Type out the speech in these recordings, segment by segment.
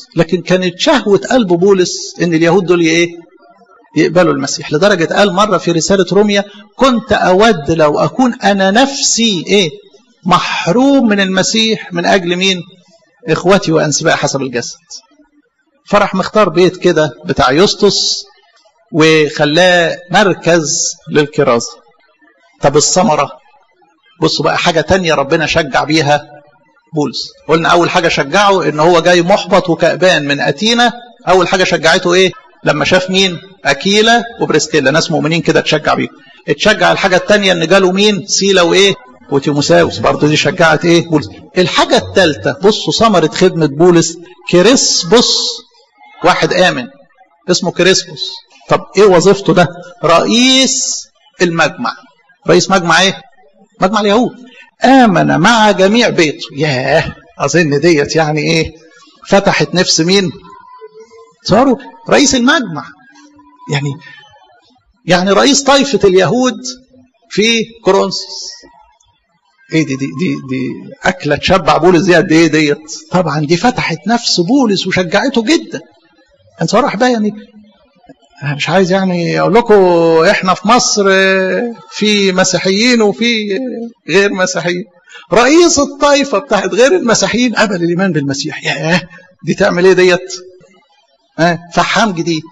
لكن كانت شهوة قلب بولس ان اليهود دول ايه يقبلوا المسيح لدرجة قال مرة في رسالة روميا كنت أود لو أكون أنا نفسي إيه محروم من المسيح من أجل مين إخوتي وأنسباء حسب الجسد فرح مختار بيت كده بتاع يسطس وخلاه مركز للكرازة طب الثمرة بصوا بقى حاجة تانية ربنا شجع بيها بولس قلنا أول حاجة شجعه إن هو جاي محبط وكأبان من أتينا أول حاجة شجعته إيه لما شاف مين أكيلا وبريسكيلا ناس مؤمنين كده تشجع بيهم اتشجع الحاجة التانية ان جاله مين سيلا وايه وتيموساوس برضه دي شجعت ايه بولس الحاجة التالتة بصوا ثمرة خدمة بولس كريسبوس واحد آمن اسمه كريسبوس طب ايه وظيفته ده رئيس المجمع رئيس مجمع ايه مجمع اليهود آمن مع جميع بيته ياه أظن ديت يعني ايه فتحت نفس مين صاروا رئيس المجمع يعني يعني رئيس طائفة اليهود في كورنثوس ايه دي دي دي دي اكله تشبع بولس دي قد ايه ديت طبعا دي فتحت نفس بولس وشجعته جدا انت صراحه بقى يعني مش عايز يعني اقول لكم احنا في مصر في مسيحيين وفي غير مسيحيين رئيس الطائفه بتاعت غير المسيحيين قبل الايمان بالمسيح ياه دي تعمل ايه ديت فحام جديد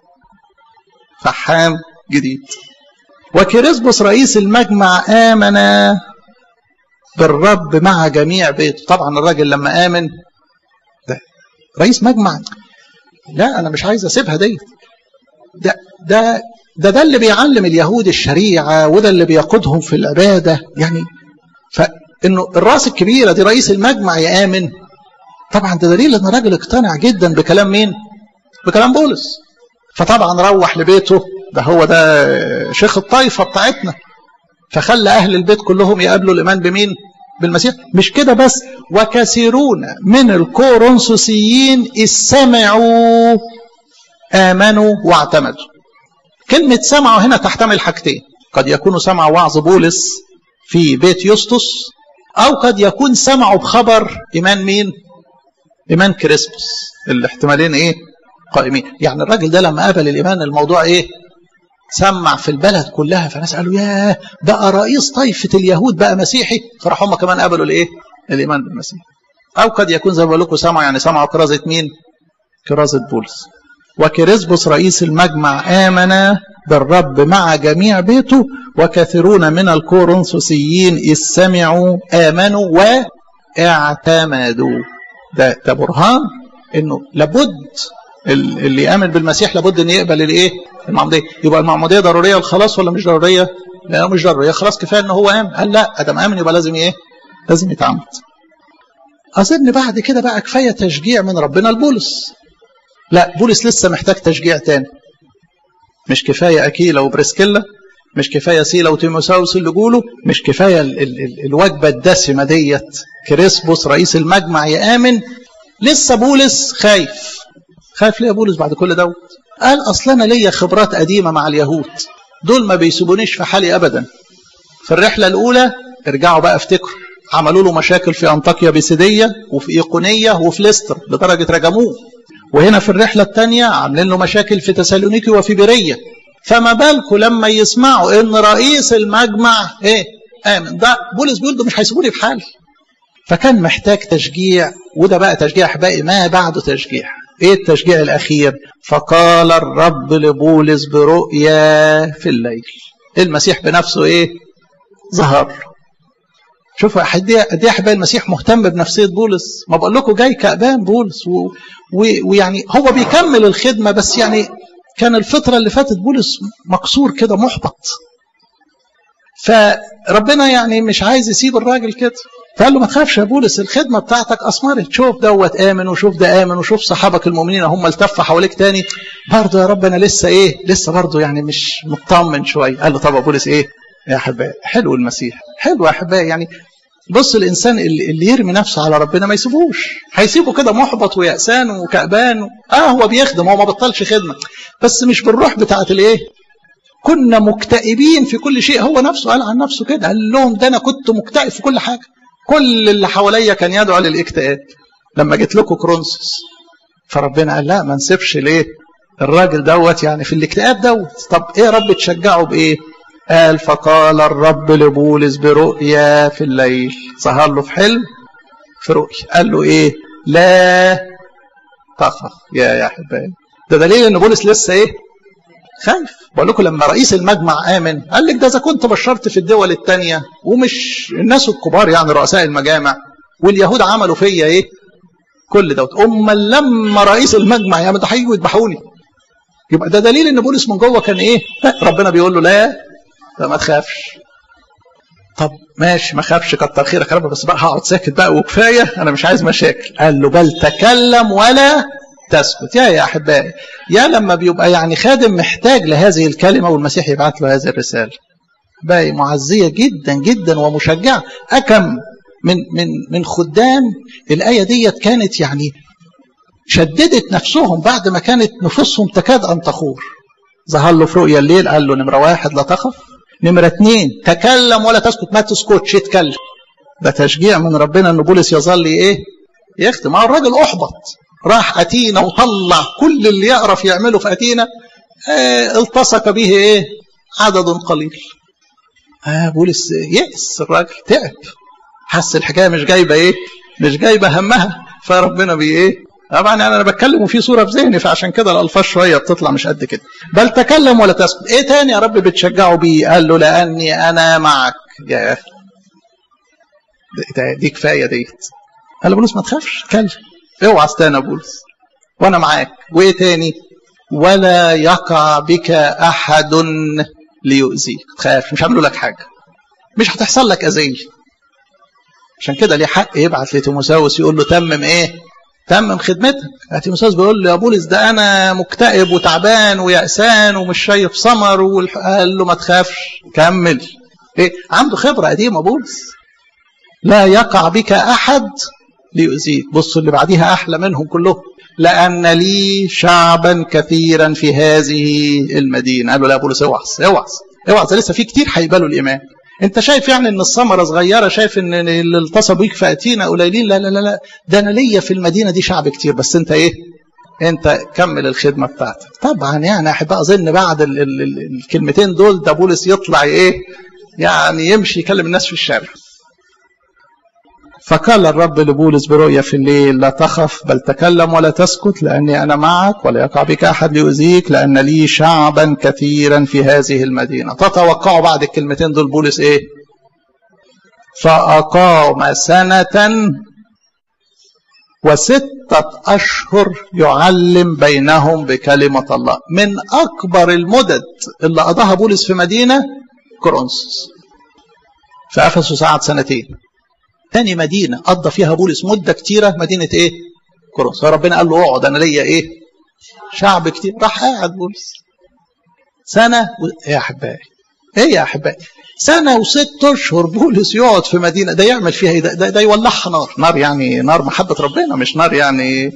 فحام جديد وكريسبوس رئيس المجمع آمن بالرب مع جميع بيته طبعا الراجل لما آمن ده رئيس مجمع لا أنا مش عايز أسيبها دي ده ده ده ده اللي بيعلم اليهود الشريعة وده اللي بيقودهم في العبادة يعني فإنه الراس الكبيرة دي رئيس المجمع يآمن طبعا ده دليل إن الراجل اقتنع جدا بكلام مين؟ بكلام بولس فطبعا روح لبيته ده هو ده شيخ الطائفة بتاعتنا فخلى أهل البيت كلهم يقابلوا الإيمان بمين بالمسيح مش كده بس وكثيرون من الكورنثوسيين استمعوا آمنوا واعتمدوا كلمة سمعوا هنا تحتمل حاجتين قد يكونوا سمعوا وعظ بولس في بيت يسطس أو قد يكون سمعوا بخبر إيمان مين إيمان كريسبوس الاحتمالين إيه قائمين يعني الراجل ده لما قابل الإيمان الموضوع إيه سمع في البلد كلها فناس قالوا ياه بقى رئيس طائفة اليهود بقى مسيحي فراحوا هم كمان قابلوا الإيه الإيمان بالمسيح أو قد يكون زي ما بقول لكم سمعوا يعني سمعوا كرازة مين كرازة بولس وكريسبوس رئيس المجمع آمن بالرب مع جميع بيته وكثيرون من الكورنثوسيين إذ سمعوا آمنوا واعتمدوا ده, ده برهان انه لابد اللي يامن بالمسيح لابد ان يقبل الايه المعموديه يبقى المعموديه ضروريه الخلاص ولا مش ضروريه لا مش ضروريه خلاص كفايه ان هو امن قال لا ادم امن يبقى لازم ايه لازم يتعمد اظن بعد كده بقى كفايه تشجيع من ربنا لبولس لا بولس لسه محتاج تشجيع تاني مش كفايه اكيلا وبريسكيلا مش كفايه سيلا وتيموساوس اللي جوله مش كفايه ال ال ال الوجبه الدسمه ديت كريسبوس رئيس المجمع يامن لسه بولس خايف خايف ليه يا بولس بعد كل دوت قال اصل انا ليا خبرات قديمه مع اليهود دول ما بيسيبونيش في حالي ابدا في الرحله الاولى ارجعوا بقى افتكروا عملوا له مشاكل في انطاكيا بيسيديه وفي ايقونيه وفي ليستر لدرجه رجموه وهنا في الرحله الثانيه عاملين له مشاكل في تسالونيكي وفي بيريه فما بالكم لما يسمعوا ان رئيس المجمع ايه امن ده بولس بيقول ده مش هيسيبوني في حالي فكان محتاج تشجيع وده بقى تشجيع احبائي ما بعده تشجيع ايه التشجيع الاخير فقال الرب لبولس برؤيا في الليل المسيح بنفسه ايه ظهر شوفوا قد ايه احبائي المسيح مهتم بنفسيه بولس ما بقول لكم جاي كأبان بولس و... و... ويعني هو بيكمل الخدمه بس يعني كان الفتره اللي فاتت بولس مكسور كده محبط فربنا يعني مش عايز يسيب الراجل كده فقال له ما تخافش يا بولس الخدمه بتاعتك اثمرت شوف دوت امن وشوف ده امن وشوف صحابك المؤمنين هم التفوا حواليك تاني برضه يا رب انا لسه ايه لسه برضه يعني مش مطمن شويه قال له طب يا بولس ايه يا احبائي حلو المسيح حلو يا احبائي يعني بص الانسان اللي, اللي يرمي نفسه على ربنا ما يسيبوش هيسيبه كده محبط ويأسان وكأبان اه هو بيخدم هو ما بطلش خدمه بس مش بالروح بتاعت الايه كنا مكتئبين في كل شيء هو نفسه قال عن نفسه كده قال لهم ده انا كنت مكتئب في كل حاجه كل اللي حواليا كان يدعو للاكتئاب لما جيت لكم كرونسوس فربنا قال لا ما نسيبش ليه الراجل دوت يعني في الاكتئاب دوت طب ايه يا رب تشجعه بايه قال فقال الرب لبولس برؤيا في الليل ظهر له في حلم في رؤيا قال له ايه لا تخف يا يا احبائي ده دليل ان بولس لسه ايه خايف بقول لكم لما رئيس المجمع امن قال لك ده اذا كنت بشرت في الدول الثانيه ومش الناس الكبار يعني رؤساء المجامع واليهود عملوا فيا ايه كل دوت اما لما رئيس المجمع يا ده هيجوا يذبحوني يبقى ده دليل ان بولس من جوه كان ايه ربنا بيقول له لا لا ما تخافش طب ماشي ما خافش كتر خيرك يا رب بس بقى هقعد ساكت بقى وكفايه انا مش عايز مشاكل قال له بل تكلم ولا تسكت يا يا احبائي يا لما بيبقى يعني خادم محتاج لهذه الكلمه والمسيح يبعت له هذه الرساله باقي معزيه جدا جدا ومشجعه اكم من من من خدام الايه ديت كانت يعني شددت نفسهم بعد ما كانت نفوسهم تكاد ان تخور ظهر له في رؤيا الليل قال له نمره واحد لا تخف نمره اثنين تكلم ولا تسكت ما تسكتش اتكلم ده تشجيع من ربنا ان بولس يظل ايه يختم هو الراجل احبط راح اتينا وطلع كل اللي يعرف يعمله في اتينا اه التصق به ايه عدد قليل آه بولس يأس الراجل تعب حس الحكايه مش جايبه ايه مش جايبه همها فربنا بي ايه طبعا يعني انا بتكلم وفي صوره في ذهني فعشان كده الالفاظ شويه بتطلع مش قد كده بل تكلم ولا تسكت ايه تاني يا رب بتشجعه بيه قال له لاني انا معك يا دي, دي كفايه ديت قال له بولس ما تخافش اتكلم اوعى استنى بولس وانا معاك وايه تاني ولا يقع بك احد ليؤذيك تخاف مش هعمل لك حاجه مش هتحصل لك اذيه عشان كده ليه حق يبعت لتيموساوس يقول له تمم ايه تمم خدمتك تيموساوس بيقول له يا بولس ده انا مكتئب وتعبان ويأسان ومش شايف ثمر والح... قال له ما تخافش كمل ايه عنده خبره قديمه بولس لا يقع بك احد ليؤذيك بصوا اللي بعديها احلى منهم كلهم لان لي شعبا كثيرا في هذه المدينه قال له لا بولس اوعظ اوعظ اوعظ لسه في كتير هيقبلوا الايمان انت شايف يعني ان الثمره صغيره شايف ان اللي التصقوا بيك في اتينا قليلين لا لا لا لا ده انا ليا في المدينه دي شعب كتير بس انت ايه انت كمل الخدمه بتاعتك طبعا يعني احب اظن بعد ال ال ال الكلمتين دول ده بولس يطلع ايه يعني يمشي يكلم الناس في الشارع فقال الرب لبولس برؤيا في الليل لا تخف بل تكلم ولا تسكت لأني أنا معك ولا يقع بك أحد ليؤذيك لأن لي شعبا كثيرا في هذه المدينة تتوقعوا بعد الكلمتين دول بولس إيه فأقام سنة وستة أشهر يعلم بينهم بكلمة الله من أكبر المدد اللي قضاها بولس في مدينة كورنثوس في أفسس قعد سنتين تاني مدينة قضى فيها بولس مدة كتيرة مدينة ايه كورنثوس فربنا قال له اقعد انا ليا ايه شعب كتير راح قاعد بولس سنة و... يا احبائي ايه يا احبائي سنة وست اشهر بولس يقعد في مدينة ده يعمل فيها ايه ده, ده, ده يولعها نار نار يعني نار محبة ربنا مش نار يعني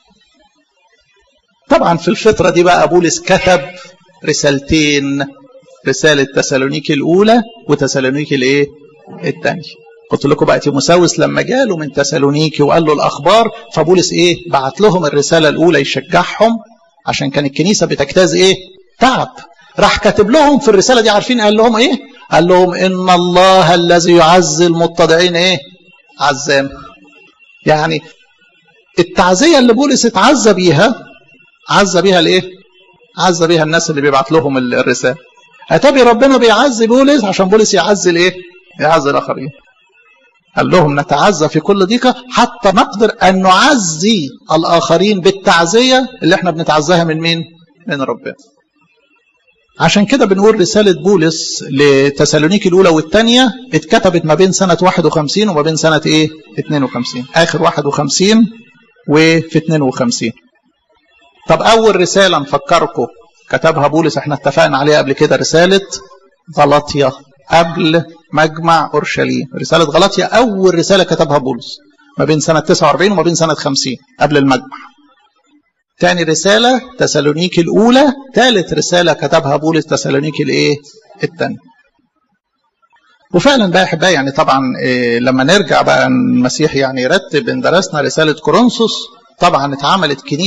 طبعا في الفترة دي بقى بولس كتب رسالتين رسالة تسالونيكي الأولى وتسالونيكي الإيه؟ الثانية قلت لكم بقى تيموساوس لما جاله من تسالونيكي وقال له الاخبار فبولس ايه بعت لهم الرساله الاولى يشجعهم عشان كان الكنيسه بتجتاز ايه تعب راح كاتب لهم في الرساله دي عارفين قال لهم ايه قال لهم ان الله الذي يعزي المتضعين ايه عزام يعني التعزيه اللي بولس اتعزى بيها عزى بيها الايه عزى بيها الناس اللي بيبعت لهم الرساله اتابي ربنا بيعزي بولس عشان بولس يعزي الايه يعزي الاخرين قال لهم نتعزى في كل ضيقة حتى نقدر أن نعزي الآخرين بالتعزية اللي احنا بنتعزاها من مين؟ من ربنا عشان كده بنقول رسالة بولس لتسالونيكي الأولى والثانية اتكتبت ما بين سنة 51 وما بين سنة إيه؟ 52 آخر 51 وفي 52 طب أول رسالة نفكركم كتبها بولس احنا اتفقنا عليها قبل كده رسالة غلطية قبل مجمع اورشليم رساله غلطيا اول رساله كتبها بولس ما بين سنه 49 وما بين سنه 50 قبل المجمع تاني رساله تسالونيكي الاولى ثالث رساله كتبها بولس تسالونيكي الايه الثاني وفعلا بقى احبائي يعني طبعا إيه لما نرجع بقى المسيح يعني يرتب ان درسنا رساله كورنثوس طبعا اتعملت كنيسه